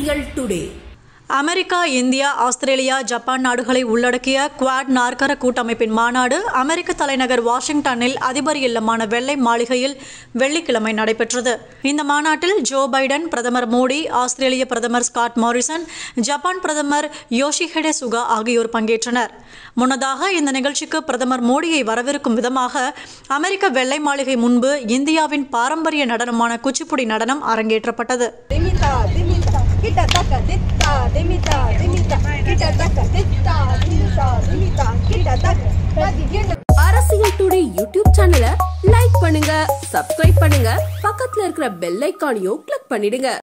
அரசியல் today America India Australia Japan நாடுகளை உள்ளடக்கிய குவாட் நாற்கர கூட்டமைப்பின் மாநாடு அமெரிக்க தலைநகர் வாஷிங்டனில் அதிபர் இல்லமான வெள்ளை மாளிகையில் வெள்ளிக்கிழமை நடைபெற்றது இந்த மாநாட்டில் ஜோ பைடன் பிரதமர் மோடி ஆஸ்திரேலிய பிரதமர் ஸ்காட் மாரிசன் ஜப்பான் பிரதமர் யோஷிஹெடே சுகா ஆகியோர் பங்கேற்றனர் முன்னதாக இந்த நிகழ்ச்சிக்கு பிரதமர் மோடியை வரவிருக்கும் விதமாக அமெரிக்க வெள்ளை மாளிகை முன்பு இந்தியாவின் பாரம்பரிய நடனமான குச்சிப்புடி நடனம் அரங்கேற்றப்பட்டது Dimita, dimita, kita taka ditta, dimita, dimita, kita taka ditta, dimita, dimita, kita taka. Padigena. அரசியல் டுடே யூடியூப் சேனலை லைக் பண்ணுங்க சப்ஸ்கிரைப் பண்ணுங்க பக்கத்துல இருக்கிற பெல் ஐக்கானையும் கிளிக் பண்ணிடுங்க